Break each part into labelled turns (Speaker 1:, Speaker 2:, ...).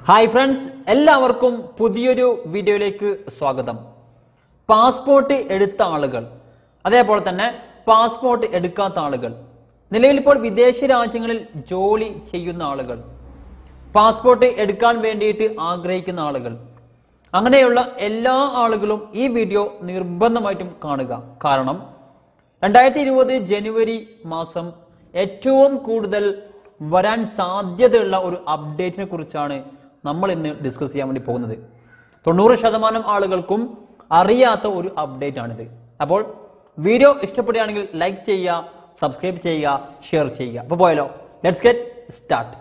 Speaker 1: hi friends എല്ലാവർക്കും പുതിയൊരു വീഡിയോയിലേക്ക് സ്വാഗതം പാസ്പോർട്ട് എടുത്ത ആളുകൾ അതേപോലെ തന്നെ പാസ്പോർട്ട് എടുക്കാത്ത ആളുകൾ നിലവിൽ ഇപ്പോൾ വിദേശ രാജ്യങ്ങളിൽ ജോലി ചെയ്യുന്ന ആളുകൾ പാസ്പോർട്ട് എടുക്കാൻ വേണ്ടിയിട്ട് ആഗ്രഹിക്കുന്ന ആളുകൾ അങ്ങനെയുള്ള എല്ലാ ആളുകളും ഈ വീഡിയോ നിർബന്ധമായിട്ടും കാണുക കാരണം രണ്ടായിരത്തി ഇരുപത് ജനുവരി മാസം ഏറ്റവും കൂടുതൽ വരാൻ സാധ്യതയുള്ള ഒരു അപ്ഡേറ്റിനെ കുറിച്ചാണ് നമ്മൾ ഇന്ന് ഡിസ്കസ് ചെയ്യാൻ വേണ്ടി പോകുന്നത് തൊണ്ണൂറ് ശതമാനം ആളുകൾക്കും അറിയാത്ത ഒരു അപ്ഡേറ്റ് ആണിത് അപ്പോൾ വീഡിയോ ഇഷ്ടപ്പെടുകയാണെങ്കിൽ ലൈക്ക് ചെയ്യുക സബ്സ്ക്രൈബ് ചെയ്യുക ഷെയർ ചെയ്യുക അപ്പോൾ പോയാലോ let's get start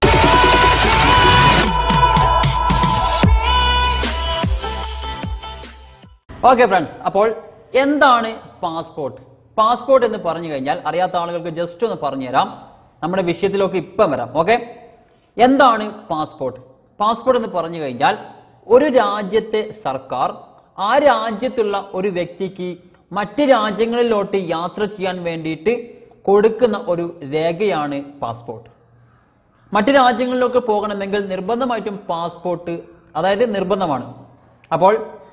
Speaker 1: okay friends അപ്പോൾ എന്താണ് പാസ്പോർട്ട് പാസ്പോർട്ട് എന്ന് പറഞ്ഞു കഴിഞ്ഞാൽ അറിയാത്ത ആളുകൾക്ക് ജസ്റ്റ് ഒന്ന് പറഞ്ഞുതരാം നമ്മുടെ വിഷയത്തിലൊക്കെ ഇപ്പം വരാം ഓക്കെ എന്താണ് പാസ്പോർട്ട് പാസ്പോർട്ട് എന്ന് പറഞ്ഞു കഴിഞ്ഞാൽ ഒരു രാജ്യത്തെ സർക്കാർ ആ രാജ്യത്തുള്ള ഒരു വ്യക്തിക്ക് മറ്റ് രാജ്യങ്ങളിലോട്ട് യാത്ര ചെയ്യാൻ വേണ്ടിയിട്ട് കൊടുക്കുന്ന ഒരു രേഖയാണ് പാസ്പോർട്ട് മറ്റ് രാജ്യങ്ങളിലൊക്കെ പോകണമെങ്കിൽ നിർബന്ധമായിട്ടും പാസ്പോർട്ട് അതായത് നിർബന്ധമാണ് അപ്പോൾ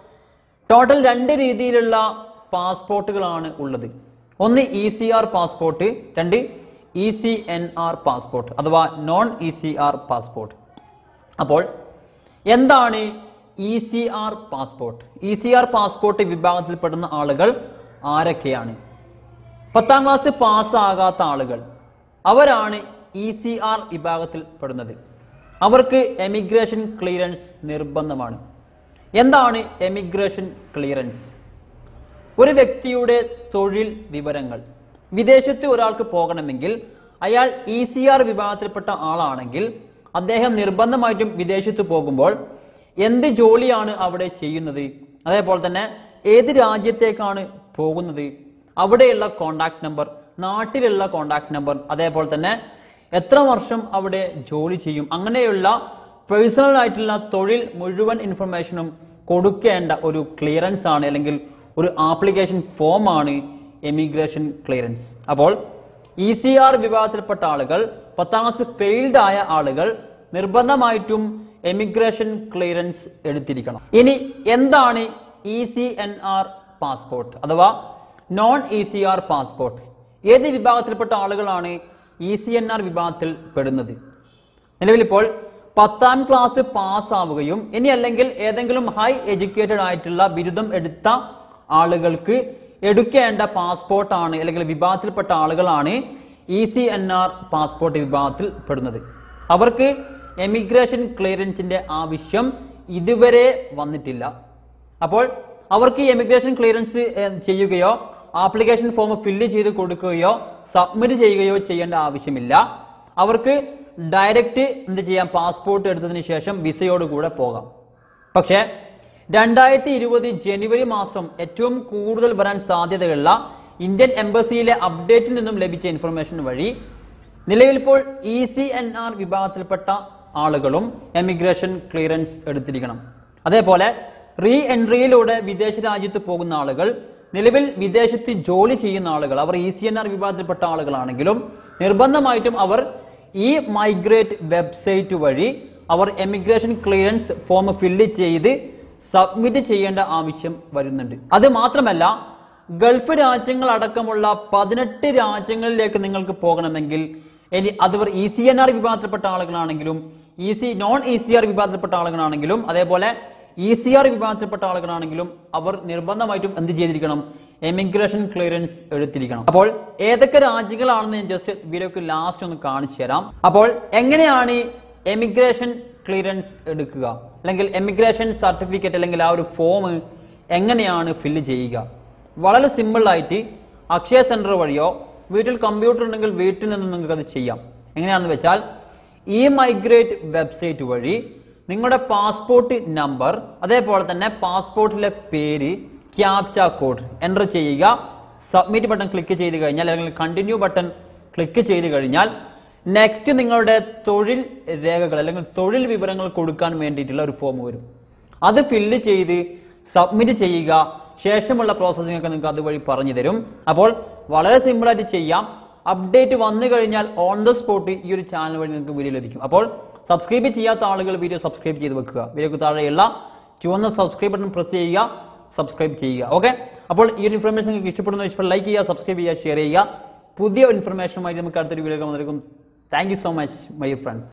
Speaker 1: ടോട്ടൽ രണ്ട് രീതിയിലുള്ള പാസ്പോർട്ടുകളാണ് ഉള്ളത് ഒന്ന് ഇ സി ആർ പാസ്പോർട്ട് രണ്ട് E C N R passport അഥവാ non E C R passport അപ്പോൾ എന്താണ് E C R passport E C R passport വിഭാഗത്തിൽപ്പെടുന്ന ആളുകൾ ആരൊക്കെയാണ് പത്താം ക്ലാസ് പാസ്സാകാത്ത ആളുകൾ അവരാണ് ഇ സി ആർ വിഭാഗത്തിൽ പെടുന്നത് അവർക്ക് എമിഗ്രേഷൻ ക്ലിയറൻസ് നിർബന്ധമാണ് എന്താണ് എമിഗ്രേഷൻ ക്ലിയറൻസ് ഒരു വ്യക്തിയുടെ തൊഴിൽ വിവരങ്ങൾ വിദേശത്ത് ഒരാൾക്ക് പോകണമെങ്കിൽ അയാൾ ഇ സി ആർ വിഭാഗത്തിൽപ്പെട്ട ആളാണെങ്കിൽ അദ്ദേഹം നിർബന്ധമായിട്ടും വിദേശത്ത് പോകുമ്പോൾ എന്ത് ജോലിയാണ് അവിടെ ചെയ്യുന്നത് അതേപോലെ തന്നെ ഏത് രാജ്യത്തേക്കാണ് പോകുന്നത് അവിടെയുള്ള കോണ്ടാക്ട് നമ്പർ നാട്ടിലുള്ള കോണ്ടാക്ട് നമ്പർ അതേപോലെ തന്നെ എത്ര വർഷം അവിടെ ജോലി ചെയ്യും അങ്ങനെയുള്ള പേഴ്സണൽ ആയിട്ടുള്ള തൊഴിൽ മുഴുവൻ ഇൻഫർമേഷനും കൊടുക്കേണ്ട ഒരു ക്ലിയറൻസ് ആണ് അല്ലെങ്കിൽ ഒരു ആപ്ലിക്കേഷൻ ഫോം ആണ് എമിഗ്രേഷൻ ക്ലിയറൻസ് അപ്പോൾ ഇ സി ആർ വിഭാഗത്തിൽപ്പെട്ട ആളുകൾ പത്താം ക്ലാസ് ഫെയിൽഡ് ആയ ആളുകൾ നിർബന്ധമായിട്ടും എമിഗ്രേഷൻ ക്ലിയറൻസ് എടുത്തിരിക്കണം ഇനി എന്താണ് E C N R passport അഥവാ non E C R passport ഏത് വിഭാഗത്തിൽപ്പെട്ട ആളുകളാണ് ഇ സി എൻ ആർ വിഭാഗത്തിൽ പെടുന്നത് നിലവിൽ ഇപ്പോൾ പത്താം ക്ലാസ് പാസ്സാവുകയും ഇനി അല്ലെങ്കിൽ ഏതെങ്കിലും ഹൈ എഡ്യൂക്കേറ്റഡ് ആയിട്ടുള്ള ബിരുദം എടുത്ത ആളുകൾക്ക് എടുക്കേണ്ട പാസ്പോർട്ടാണ് അല്ലെങ്കിൽ വിഭാഗത്തിൽപ്പെട്ട ആളുകളാണ് E C N R passport വിഭാഗത്തിൽ പെടുന്നത് അവർക്ക് എമിഗ്രേഷൻ ക്ലിയറൻസിന്റെ ആവശ്യം ഇതുവരെ വന്നിട്ടില്ല അപ്പോൾ അവർക്ക് ഈ എമിഗ്രേഷൻ ക്ലിയറൻസ് ഏഹ്, ചെയ്യുകയോ ആപ്ലിക്കേഷൻ ഫോം ഫില്ല് ചെയ്ത് കൊടുക്കുകയോ സബ്മിറ്റ് ചെയ്യുകയോ ചെയ്യേണ്ട ആവശ്യമില്ല അവർക്ക് ഡയറക്റ്റ് എന്ത് ചെയ്യാം പാസ്പോർട്ട് എടുത്തതിന് ശേഷം വിസയോട് കൂടെ പോകാം പക്ഷേ രണ്ടായിരത്തി ഇരുപത് ജനുവരി മാസം ഏറ്റവും കൂടുതൽ വരാൻ സാധ്യതയുള്ള ഇന്ത്യൻ എംബസിയിലെ അപ്ഡേറ്റിൽ നിന്നും ലഭിച്ച ഇൻഫർമേഷൻ വഴി നിലവിൽ ഇപ്പോൾ ഇ സി എൻ ആർ വിഭാഗത്തിൽപ്പെട്ട ആളുകളും എമിഗ്രേഷൻ ക്ലിയറൻസ് എടുത്തിരിക്കണം അതേപോലെ റീ എൻട്രിയിലൂടെ വിദേശ രാജ്യത്ത് പോകുന്ന ആളുകൾ നിലവിൽ വിദേശത്ത് ജോലി ചെയ്യുന്ന ആളുകൾ അവർ ഇ സി എൻ ആർ വിഭാഗത്തിൽപ്പെട്ട ആളുകളാണെങ്കിലും നിർബന്ധമായിട്ടും അവർ ഈ മൈഗ്രേറ്റ് വെബ്സൈറ്റ് വഴി അവർ എമിഗ്രേഷൻ ക്ലിയറൻസ് ഫോം ഫില്ല് ചെയ്ത് സബ്മിറ്റ് ചെയ്യേണ്ട ആവശ്യം വരുന്നുണ്ട് അത് മാത്രമല്ല ഗൾഫ് രാജ്യങ്ങൾ അടക്കമുള്ള പതിനെട്ട് രാജ്യങ്ങളിലേക്ക് നിങ്ങൾക്ക് പോകണമെങ്കിൽ ഇനി അതവർ ഇ സി എൻ ആർ വിഭാഗത്തിൽപ്പെട്ട ആളുകളാണെങ്കിലും E C non E C R വിഭാഗത്തിൽപ്പെട്ട ആളുകളാണെങ്കിലും അതേപോലെ ഇ സി ആർ വിഭാഗത്തിൽപ്പെട്ട ആളുകളാണെങ്കിലും അവർ നിർബന്ധമായിട്ടും എന്ത് ചെയ്തിരിക്കണം എമിഗ്രേഷൻ ക്ലിയറൻസ് എടുത്തിരിക്കണം അപ്പോൾ ഏതൊക്കെ രാജ്യങ്ങളാണെന്ന് ഞാൻ ജസ്റ്റ് വീഡിയോക്ക് ലാസ്റ്റ് ഒന്ന് കാണിച്ചു തരാം അപ്പോൾ എങ്ങനെയാണ് എമിഗ്രേഷൻ ക്ലിയറൻസ് എടുക്കുക അല്ലെങ്കിൽ എമിഗ്രേഷൻ സർട്ടിഫിക്കറ്റ് അല്ലെങ്കിൽ ആ ഒരു ഫോം എങ്ങനെയാണ് ഫില്ല് ചെയ്യുക വളരെ സിമ്പിൾ ആയിട്ട് അക്ഷയ സെന്റർ വഴിയോ വീട്ടിൽ കമ്പ്യൂട്ടർ ഉണ്ടെങ്കിൽ വീട്ടിൽ നിന്ന് നിങ്ങൾക്ക് അത് ചെയ്യാം എങ്ങനെയാണെന്ന് വെച്ചാൽ ഈ മൈഗ്രേറ്റ് വെബ്സൈറ്റ് വഴി നിങ്ങളുടെ പാസ്പോർട്ട് നമ്പർ അതേപോലെ തന്നെ പാസ്പോർട്ടിലെ പേര് ക്യാപ്ച കോഡ് എൻ്റർ ചെയ്യുക സബ്മിറ്റ് ബട്ടൺ ക്ലിക്ക് ചെയ്ത് കഴിഞ്ഞാൽ അല്ലെങ്കിൽ കണ്ടിന്യൂ ബട്ടൺ ക്ലിക്ക് ചെയ്ത് കഴിഞ്ഞാൽ നെക്സ്റ്റ് നിങ്ങളുടെ തൊഴിൽ രേഖകൾ അല്ലെങ്കിൽ തൊഴിൽ വിവരങ്ങൾ കൊടുക്കാൻ വേണ്ടിയിട്ടുള്ള ഒരു ഫോം വരും അത് ഫില്ല് ചെയ്ത് സബ്മിറ്റ് ചെയ്യുക ശേഷമുള്ള പ്രോസസ്സിംഗ് ഒക്കെ നിങ്ങൾക്ക് അതുവഴി പറഞ്ഞു തരും അപ്പോൾ വളരെ സിമ്പിൾ ആയിട്ട് ചെയ്യാം അപ്ഡേറ്റ് വന്നു കഴിഞ്ഞാൽ ഓൺ ദ സ്പോട്ട് ഈ ഒരു ചാനൽ വഴി നിങ്ങൾക്ക് വീഡിയോ ലഭിക്കും അപ്പോൾ സബ്സ്ക്രൈബ് ചെയ്യാത്ത ആളുകൾ വീഡിയോ സബ്സ്ക്രൈബ് ചെയ്ത് വെക്കുക വീഡിയോക്ക് താഴെയുള്ള ചുവന്ന സബ്സ്ക്രൈബ് ബട്ടൺ പ്രസ് ചെയ്യുക സബ്സ്ക്രൈബ് ചെയ്യുക ഓക്കെ അപ്പോൾ ഈ ഒരു ഇൻഫർമേഷൻ നിങ്ങൾക്ക് ഇഷ്ടപ്പെടുന്ന ഇഷ്ടപ്പെട്ട ലൈക്ക് ചെയ്യുക സബ്സ്ക്രൈബ് ചെയ്യുക ഷെയർ ചെയ്യുക പുതിയ ഇൻഫർമേഷനുമായി നമുക്ക് അടുത്തൊരു വീഡിയോ വന്നിരിക്കും thank you so much my friends